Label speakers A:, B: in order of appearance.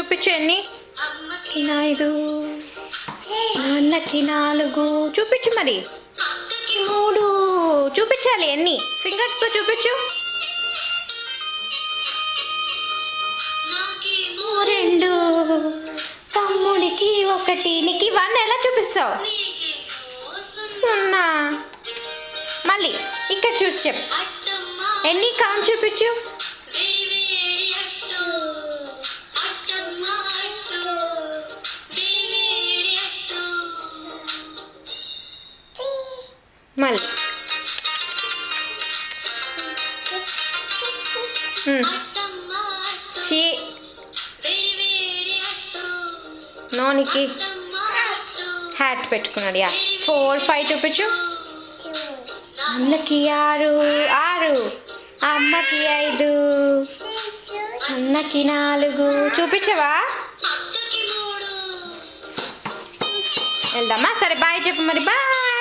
A: చూపించు ఎన్ని ఐదు నాన్నకి నాలుగు చూపించు మరి మూడు చూపించాలి ఎన్ని ఫింగర్స్తో చూపించు రెండు తమ్ముడికి ఒకటి నీకు ఇవన్నీ ఎలా చూపిస్తావు సున్నా మళ్ళీ ఇక్కడ చూసి చెప్పు ఎన్ని కౌంట్ చూపించు మళ్ళీ ఉమ్. చి నోనికి హ్యాట్ పెట్టుకున్నాడు యా ఫోర్ ఫైవ్ చూపించు అన్నకి ఆరు ఆరు అమ్మకి ఐదు అన్నకి నాలుగు చూపించవా వెళ్దామా సరే బాయ్ చెప్పు మరి బాయ్